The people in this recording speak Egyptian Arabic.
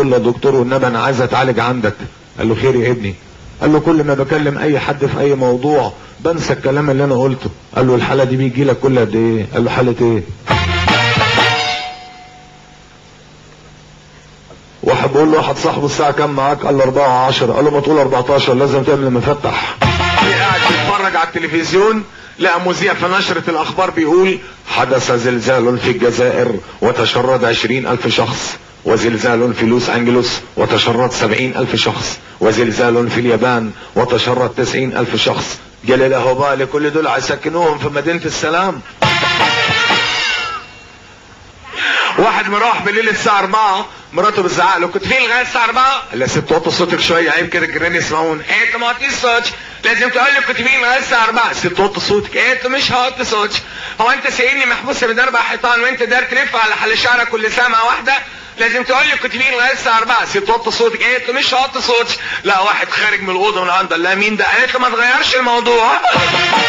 بيقول له دكتور والنبي انا عايز اتعالج عندك قال له خير يا ابني قال له كل ما بكلم اي حد في اي موضوع بنسى الكلام اللي انا قلته قال له الحاله دي بيجي لك كل قد ايه قال له حاله ايه واحد بيقول له واحد صاحبه الساعه كام معاك قال له 4 10 قال له ما تقول 14 لازم تعمل مفتح قاعد بيتفرج على التلفزيون لقى مذيع في نشرة الأخبار بيقول حدث زلزال في الجزائر وتشرد عشرين ألف شخص وزلزال في لوس أنجلوس وتشرد سبعين ألف شخص وزلزال في اليابان وتشرد تسعين ألف شخص قال له بالي كل دول هيسكنوهم في مدينة السلام واحد مروح بالليل الساعة 4 مراته بتزعق له كنت فين لغاية الساعة 4 قال لها ست وطي صوتك شوية عيب كده الجيران يسمعون ايه انت ما وطيش صوتك لازم تقول لي كنت فين لغاية الساعة 4 ست وطي صوتك ايه انت مش هوطي صوتك هو انت سايبني محبوسة بين اربع حيطان وانت دار تلف على حل شعرك كل ساعة واحدة لازم تقول لي كنت فين لغايه الساعه 4 ست وطي صوتك ايه انت مش هوطي صوتك لا واحد خارج من الاوضه من عنده قال لها مين ده قالت له ما تغيرش الموضوع